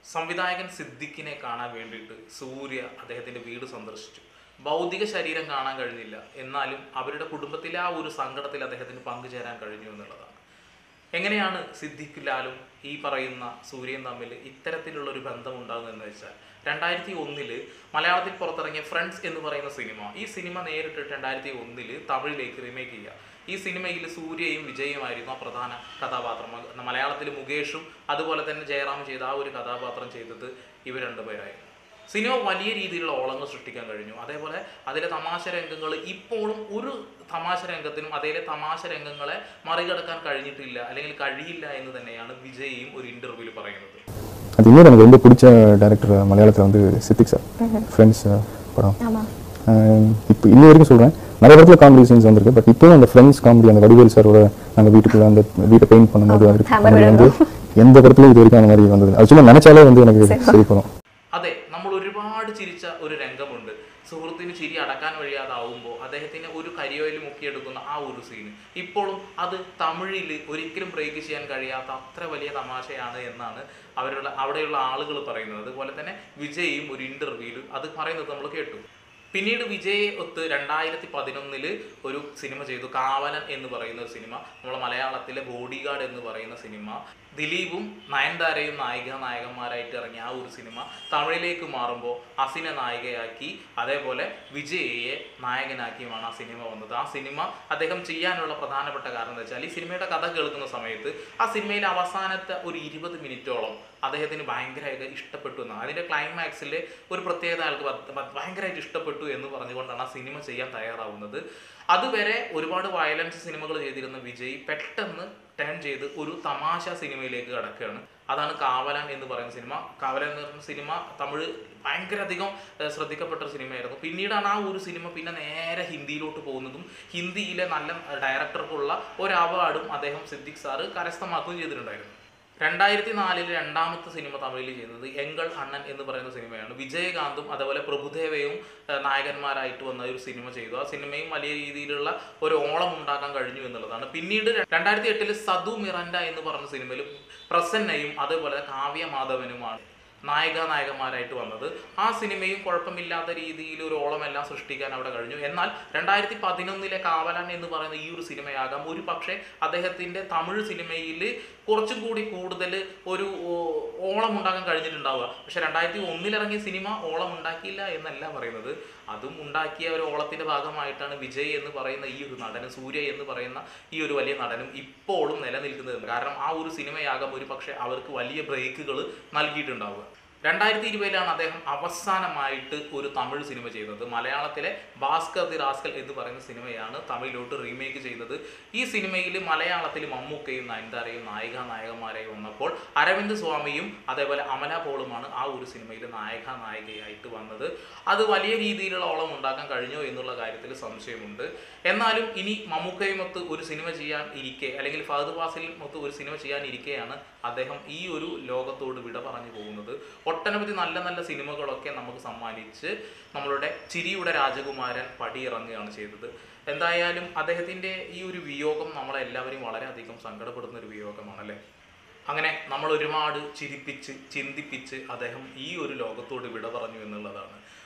സംവിധായകൻ സിദ്ദിഖിനെ കാണാൻ വേണ്ടിയിട്ട് സൂര്യ അദ്ദേഹത്തിന്റെ വീട് സന്ദർശിച്ചു ഭൗതിക ശരീരം കാണാൻ കഴിഞ്ഞില്ല എന്നാലും അവരുടെ കുടുംബത്തിലെ ആ ഒരു സങ്കടത്തിൽ അദ്ദേഹത്തിന് പങ്കുചേരാൻ കഴിഞ്ഞു എന്നുള്ളതാണ് എങ്ങനെയാണ് സിദ്ദിഖ് ലാലും ഈ പറയുന്ന സൂര്യയും തമ്മിൽ ഇത്തരത്തിലുള്ള ഒരു ബന്ധം ഉണ്ടാകുന്നതെന്ന് വെച്ചാൽ രണ്ടായിരത്തി ഒന്നില് മലയാളത്തിൽ പുറത്തിറങ്ങിയ ഫ്രണ്ട്സ് എന്ന് പറയുന്ന സിനിമ ഈ സിനിമ നേരിട്ട് രണ്ടായിരത്തി ഒന്നില് തമിഴിലേക്ക് റീമേക്ക് ചെയ്യുക ഈ സിനിമയിൽ സൂര്യയും വിജയുമായിരുന്നു ആ പ്രധാന കഥാപാത്രം മ- മലയാളത്തിൽ മുകേഷും അതുപോലെ തന്നെ ജയറാം ചെയ്ത ആ ഒരു കഥാപാത്രം ചെയ്തത് ഇവർ രണ്ടുപേരായിരുന്നു സിനിമ വലിയ രീതിയിലുള്ള ഓളങ്ങൾ സൃഷ്ടിക്കാൻ കഴിഞ്ഞു അതേപോലെ അതിലെ തമാശ രംഗങ്ങൾ ഇപ്പോഴും ഒരു തമാശ രംഗത്തിനും അതേലെ തമാശ രംഗങ്ങളെ മറികടക്കാൻ കഴിഞ്ഞിട്ടില്ല അല്ലെങ്കിൽ കഴിയില്ല എന്ന് തന്നെയാണ് വിജയും ഒരു ഇന്റർവ്യൂവിൽ പറയുന്നത് அது இன்னொரு எனக்கு ரொம்ப பிடிச்ச டேரக்டர் மலையாளத்தில் வந்து சித்திக் சார் ஃப்ரெண்ட்ஸ் படம் ஆமா இப்போ இன்னி வரைக்கும் சொல்கிறேன் நிறைய இடத்துல காமெடி சீன்ஸ் வந்திருக்கு பட் இப்போயும் அந்த ஃப்ரெண்ட்ஸ் காமெடி அந்த வடிவேல் சாரோட நாங்கள் வீட்டுக்குள்ள அந்த வீட்டை பெயிண்ட் பண்ணும்போது அது hammer அது வந்து எந்த படத்துலையும் இது வரைக்கும் அந்த மாதிரி வந்தது அது சும்மா நினைச்சாலே வந்து எனக்கு சரி போதும் അതെ നമ്മൾ ഒരുപാട് ചിരിച്ച ഒരു രംഗമുണ്ട് സുഹൃത്തിന് ചിരി അടക്കാൻ കഴിയാതാവുമ്പോൾ അദ്ദേഹത്തിന് ഒരു കരിയോയിൽ മുക്കിയെടുക്കുന്ന ആ ഒരു സീന് ഇപ്പോഴും അത് തമിഴിൽ ഒരിക്കലും ബ്രേക്ക് ചെയ്യാൻ കഴിയാത്ത അത്ര വലിയ തമാശയാണ് എന്നാണ് അവരുടെ അവിടെയുള്ള ആളുകൾ പറയുന്നത് അതുപോലെ തന്നെ വിജയും ഒരു ഇന്റർവ്യൂവിൽ അത് പറയുന്നത് നമ്മൾ കേട്ടു പിന്നീട് വിജയ് ഒത്ത് രണ്ടായിരത്തി പതിനൊന്നില് ഒരു സിനിമ ചെയ്തു കാവലൻ എന്ന് പറയുന്ന ഒരു സിനിമ നമ്മൾ മലയാളത്തിലെ ബോഡി ഗാർഡ് എന്ന് പറയുന്ന സിനിമ ദിലീപും നയൻതാരയും നായിക നായകന്മാരായിട്ട് ഇറങ്ങിയ ആ ഒരു സിനിമ തമിഴിലേക്ക് മാറുമ്പോൾ അസിനെ നായികയാക്കി അതേപോലെ വിജയയെ നായകനാക്കിയുമാണ് ആ സിനിമ വന്നത് ആ സിനിമ അദ്ദേഹം ചെയ്യാനുള്ള പ്രധാനപ്പെട്ട കാരണം എന്ന് വെച്ചാൽ ഈ സിനിമയുടെ കഥ കേൾക്കുന്ന സമയത്ത് ആ സിനിമയിലെ അവസാനത്തെ ഒരു ഇരുപത് മിനിറ്റോളം അദ്ദേഹത്തിന് ഭയങ്കരമായിട്ട് ഇഷ്ടപ്പെട്ടു എന്നാണ് അതിൻ്റെ ക്ലൈമാക്സിൽ ഒരു പ്രത്യേകത അയാൾക്ക് ഭ- ഭ- ഭയങ്കരമായിട്ട് ഇഷ്ടപ്പെട്ടു എന്ന് പറഞ്ഞുകൊണ്ടാണ് ആ സിനിമ ചെയ്യാൻ തയ്യാറാവുന്നത് അതുവരെ ഒരുപാട് വയലൻസ് സിനിമകൾ ചെയ്തിരുന്ന വിജയ് പെട്ടെന്ന് ടേൺ ചെയ്ത് ഒരു തമാശ സിനിമയിലേക്ക് കടക്കുകയാണ് അതാണ് കാവലൻ എന്ന് പറയുന്ന സിനിമ കാവലൻ എന്ന് പറയുന്ന സിനിമ തമിഴ് ഭയങ്കര അധികം ഏഹ്, ശ്രദ്ധിക്കപ്പെട്ട ഒരു സിനിമയായിരുന്നു പിന്നീടാണ് ആ ഒരു സിനിമ പിന്നെ നേരെ ഹിന്ദിയിലോട്ട് പോകുന്നതും ഹിന്ദിയിലെ നല്ല ഡയറക്ടർക്കുള്ള ഒരു അവാർഡും അദ്ദേഹം സിദ്ദിഖ് സാറ് കരസ്ഥമാക്കുകയും ചെയ്തിട്ടുണ്ടായിരുന്നു രണ്ടായിരത്തി നാലില് രണ്ടാമത്തെ സിനിമ തമിഴിൽ ചെയ്യുന്നത് എങ്കൾ അണ്ണൻ എന്ന് പറയുന്ന സിനിമയാണ് വിജയകാന്തും അതേപോലെ പ്രഭുദേവയും ഏഹ്, നായകന്മാരായിട്ട് വന്ന ഒരു സിനിമ ചെയ്തു ആ സിനിമയും വലിയ രീതിയിലുള്ള ഒരു ഓളം ഉണ്ടാക്കാൻ കഴിഞ്ഞു എന്നുള്ളതാണ് പിന്നീട് രണ്ടായിരത്തി എട്ടില് സദു മിറൻഡ എന്ന് പറഞ്ഞ സിനിമയിൽ പ്രസന്നയും അതേപോലെ കാവ്യ മാധവനുമാണ് നായിക നായകന്മാരായിട്ട് വന്നത് ആ സിനിമയും കുഴപ്പമില്ലാത്ത രീതിയിൽ ഒരു ഓളമെല്ലാം സൃഷ്ടിക്കാൻ അവിടെ കഴിഞ്ഞു എന്നാൽ രണ്ടായിരത്തി പതിനൊന്നിലെ കാവലൻ എന്ന് പറയുന്ന ഈ ഒരു സിനിമയാകാം ഒരു പക്ഷേ അദ്ദേഹത്തിന്റെ തമിഴ് സിനിമയിൽ കുറച്ചും കൂടി കൂടുതൽ ഒരു ഓ, ഓളം ഉണ്ടാക്കാൻ കഴിഞ്ഞിട്ടുണ്ടാവുക പക്ഷെ രണ്ടായിരത്തി ഒന്നിലിറങ്ങിയ സിനിമ ഓളം ഉണ്ടാക്കിയില്ല എന്നല്ല പറയുന്നത് അതും ഉണ്ടാക്കിയ ഒരു ഓളത്തിന്റെ ഭാഗമായിട്ടാണ് വിജയ് എന്ന് പറയുന്ന ഈ ഒരു നടനും സൂര്യ എന്ന് പറയുന്ന ഈ ഒരു വലിയ നടനും ഇപ്പോഴും നിലനിൽക്കുന്നത് കാരണം ആ ഒരു സിനിമയാകാം ഒരു പക്ഷേ അവർക്ക് വലിയ ബ്രേക്കുകൾ നൽകിയിട്ടുണ്ടാവുക രണ്ടായിരത്തി ഇരുപതിലാണ് അദ്ദേഹം അവസാനമായിട്ട് ഒരു തമിഴ് സിനിമ ചെയ്തത് മലയാളത്തിലെ ഭാസ്കർ ദി റാസ്കൽ എന്ന് പറയുന്ന സിനിമയാണ് തമിഴിലോട്ട് റീമേക്ക് ചെയ്തത് ഈ സിനിമയിൽ മലയാളത്തിൽ മമ്മൂക്കയും നയൻതാരയും നായിക നായകന്മാരായി വന്നപ്പോൾ അരവിന്ദ് സ്വാമിയും അതേപോലെ അമല പോളുമാണ് ആ ഒരു സിനിമയിൽ നായക നായികയായിട്ട് വന്നത് അത് വലിയ രീതിയിലുള്ള ഓളം ഉണ്ടാക്കാൻ കഴിഞ്ഞോ എന്നുള്ള കാര്യത്തിൽ സംശയമുണ്ട് എന്നാലും ഇനി മമ്മൂക്കയുമൊത്ത് ഒരു സിനിമ ചെയ്യാൻ ഇരിക്കെ അല്ലെങ്കിൽ ഫഹദ് ഫാസിലും മൊത്ത് ഒരു സിനിമ ചെയ്യാൻ ഇരിക്കെയാണ് അദ്ദേഹം ഈ ഒരു ലോകത്തോട് വിട പറഞ്ഞു പോകുന്നത് ഒട്ടനവധി നല്ല നല്ല സിനിമകളൊക്കെ നമുക്ക് സമ്മാനിച്ച് നമ്മളുടെ ചിരിയുടെ രാജകുമാരൻ പടിയിറങ്ങുകയാണ് ചെയ്തത് എന്തായാലും അദ്ദേഹത്തിൻ്റെ ഈ ഒരു വിയോഗം നമ്മളെല്ലാവരെയും വളരെയധികം സങ്കടപ്പെടുന്ന ഒരു വിയോഗമാണല്ലേ അങ്ങനെ നമ്മൾ ഒരുപാട് ചിരിപ്പിച്ച് ചിന്തിപ്പിച്ച് അദ്ദേഹം ഈ ഒരു ലോകത്തോട് വിട പറഞ്ഞു എന്നുള്ളതാണ്